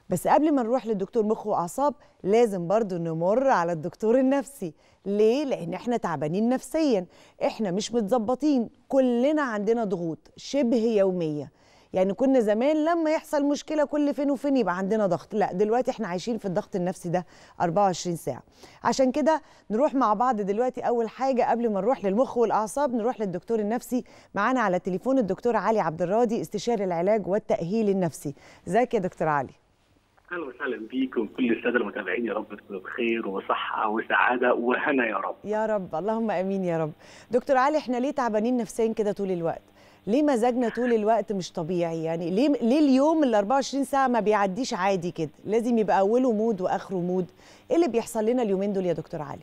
بس قبل ما نروح للدكتور مخ واعصاب لازم برضو نمر على الدكتور النفسي ليه لان احنا تعبانين نفسيا احنا مش متظبطين كلنا عندنا ضغوط شبه يوميه يعني كنا زمان لما يحصل مشكله كل فين وفين يبقى عندنا ضغط لا دلوقتي احنا عايشين في الضغط النفسي ده 24 ساعه عشان كده نروح مع بعض دلوقتي اول حاجه قبل ما نروح للمخ والاعصاب نروح للدكتور النفسي معانا على التليفون الدكتور علي عبد الراضي استشاري العلاج والتاهيل النفسي ازيك يا دكتور علي اهلا وسهلا بيكم كل الساده المتابعين يا رب تكونوا بخير وصحه وسعاده وهنا يا رب يا رب اللهم امين يا رب دكتور علي احنا ليه تعبانين نفسيا كده طول الوقت ليه مزاجنا طول الوقت مش طبيعي يعني ليه ليه اليوم ال 24 ساعه ما بيعديش عادي كده لازم يبقى اوله مود واخره مود ايه اللي بيحصل لنا اليومين دول يا دكتور علي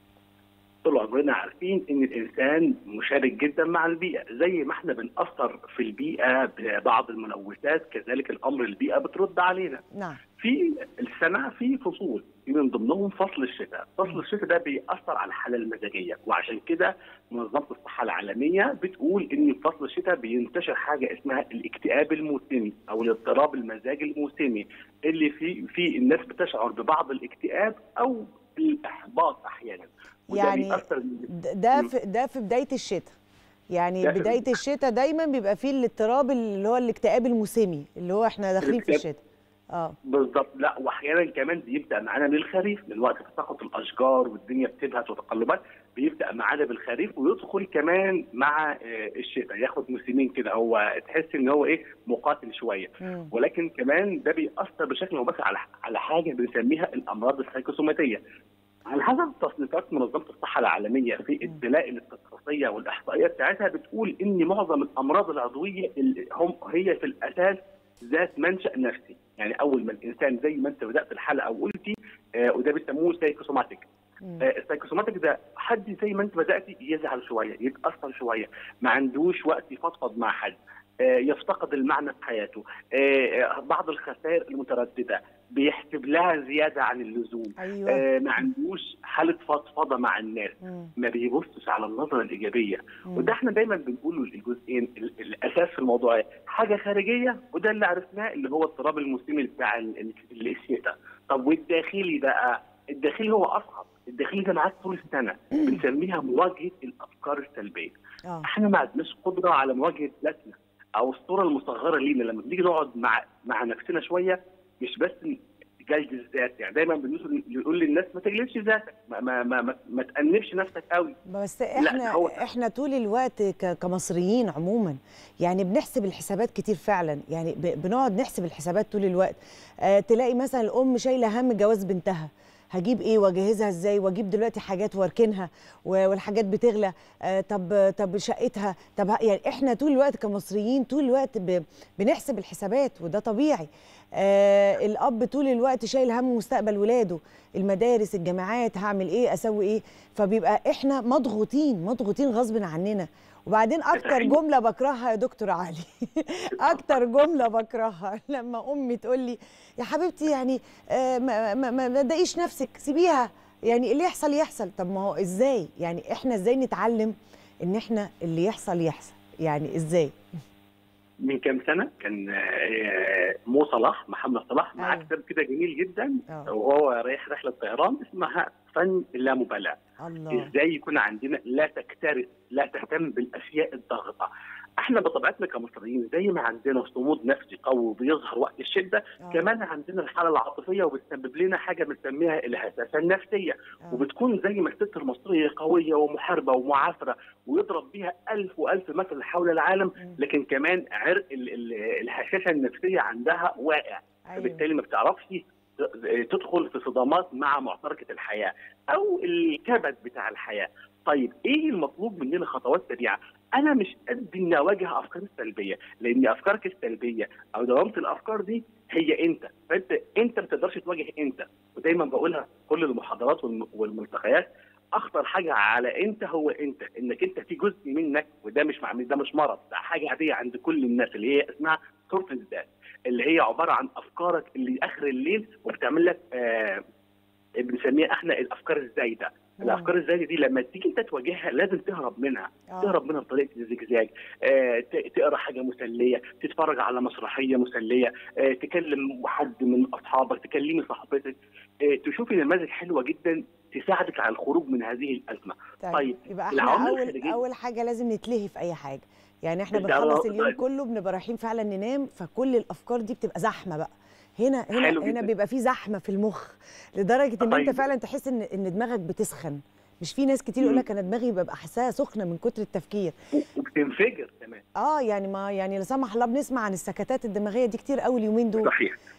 طول عمرنا عارفين ان الانسان مشارك جدا مع البيئه زي ما احنا بنأثر في البيئه ببعض الملوثات كذلك الامر البيئه بترد علينا نعم في السنه في فصول في من ضمنهم فصل الشتاء فصل الشتاء ده بيأثر على الحاله المزاجيه وعشان كده منظمه الصحه العالميه بتقول ان في فصل الشتاء بينتشر حاجه اسمها الاكتئاب الموسمي او الاضطراب المزاجي الموسمي اللي في في الناس بتشعر ببعض الاكتئاب او الاحباط احيانا وده يعني بيأثر د- ده في ده في بدايه الشتاء يعني ده في- بدايه الشتاء دايما بيبقى فيه الاضطراب اللي هو الاكتئاب الموسمي اللي هو احنا داخلين في الاكتئاب- الشتاء اه بالظبط لا واحيانا كمان بيبدا معانا من الخريف من وقت تساقط الاشجار والدنيا بتبهت وتقلبات بيبدا معانا بالخريف ويدخل كمان مع آه، الشتاء ياخد موسمين كده هو تحس ان هو ايه مقاتل شويه مم. ولكن كمان ده بيأثر بشكل مباشر على على حاجه بنسميها الامراض السيكوسوماتيه على حسب تصنيفات منظمه الصحه العالميه في الدلائل الاستقراصيه والاحصائيه بتاعتها بتقول ان معظم الامراض العضويه اللي هم هي في الاساس ذات منشا نفسي يعني اول ما الانسان زي ما انت بدات الحلقه وقلتي آه وده بيسموه سايكوسوماتيك مم. آه السايكوسوماتيك ده حد زي ما انت بداتي يزعل شويه يتاثر شويه ما عندوش وقت يفضفض مع حد آه يفتقد المعنى في حياته آه بعض الخسائر المتردده بيحسب لها زياده عن اللزوم ايوه آه ما عندوش حاله فضفضه مع الناس مم. ما بيبصش على النظره الايجابيه مم. وده احنا دايما بنقوله الجزئين ال- الاساس في الموضوع إيه؟ حاجه خارجيه وده اللي عرفناه اللي هو اضطراب الموسمي بتاع ال- ال- الشتاء طب والداخلي بقى الداخلي هو اصعب الداخلي ده معاك طول السنه بنسميها مواجهه الافكار السلبيه اه احنا ما عندناش قدره على مواجهه ذاتنا او الصوره المصغره لينا لما بنيجي نقعد مع مع نفسنا شويه مش بس جلد الذات يعني دايما بنقول يقول للناس ما تجلدش ذاتك ما ما ما, ما, ما تأنبش نفسك قوي بس احنا هو- احنا طول الوقت ك- كمصريين عموما يعني بنحسب الحسابات كتير فعلا يعني ب- بنقعد نحسب الحسابات طول الوقت آه تلاقي مثلا الام شايله هم جواز بنتها هجيب ايه واجهزها ازاي واجيب دلوقتي حاجات واركنها و- والحاجات بتغلى آه طب طب شقتها طب ه- يعني احنا طول الوقت كمصريين طول الوقت ب- بنحسب الحسابات وده طبيعي آه الاب طول الوقت شايل هم مستقبل ولاده المدارس الجامعات هعمل ايه اسوي ايه فبيبقى احنا مضغوطين مضغوطين غصب عننا وبعدين اكتر حقيقي. جمله بكرهها يا دكتور علي اكتر جمله بكرهها لما امي تقول لي يا حبيبتي يعني آه، ما ما ما ما تضايقيش نفسك سيبيها يعني اللي يحصل يحصل طب ما هو ازاي يعني احنا ازاي نتعلم ان احنا اللي يحصل يحصل يعني ازاي من كام سنه كان آه، مو صلاح محمد صلاح معاه أيوة. كتاب كده جميل جدا آه. وهو رايح رحله طيران اسمها فن اللامبالاه الله ازاي يكون عندنا لا تكترث لا تهتم بالاشياء الضاغطه احنا بطبيعتنا كمصريين زي ما عندنا صمود نفسي قوي بيظهر وقت الشده آه. كمان عندنا الحاله العاطفيه وبتسبب لنا حاجه بنسميها الهساسه النفسيه آه. وبتكون زي ما الست المصريه قويه ومحاربه ومعافره ويضرب بيها ألف وألف مثل حول العالم مم. لكن كمان عرق ال- ال- الهشاشه النفسيه عندها واقع أيوة. فبالتالي ما بتعرفش ت- تدخل في صدامات مع معتركه الحياه او الكبد بتاع الحياه. طيب ايه المطلوب مننا خطوات سريعه؟ انا مش قد اني اواجه افكاري السلبيه، لان افكارك السلبيه او دوامه الافكار دي هي انت، فانت انت ما تقدرش تواجه انت، ودايما بقولها في كل المحاضرات والم- والملتقيات اخطر حاجه على انت هو انت، انك انت في جزء منك وده مش مع ده مش مرض، ده حاجه عاديه عند كل الناس اللي هي اسمها صوره الذات. اللي هي عباره عن افكارك اللي اخر الليل وبتعمل لك آه بنسميها احنا الافكار الزايده مم. الافكار الزايده دي لما تيجي انت تواجهها لازم تهرب منها آه. تهرب منها بطريقه الزجزاج آه، ت- تقرا حاجه مسليه تتفرج على مسرحيه مسليه آه، تكلم حد من اصحابك تكلمي صاحبتك آه، تشوفي نماذج حلوه جدا تساعدك على الخروج من هذه الازمه طيب، يبقى احنا العوامل اول الخارجية. اول حاجه لازم نتلهي في اي حاجه يعني احنا أنت بنخلص عارف- اليوم طيب. كله بنبقى رايحين فعلا ننام فكل الافكار دي بتبقى زحمه بقى هنا هنا حلو هنا جداً. بيبقى في زحمه في المخ لدرجه ان طيب. انت فعلا تحس ان ان دماغك بتسخن مش في ناس كتير يقول مم. لك انا دماغي ببقى حاساها سخنه من كتر التفكير وبتنفجر كمان اه يعني ما يعني لا سمح الله بنسمع عن السكتات الدماغيه دي كتير قوي اليومين دول صحيح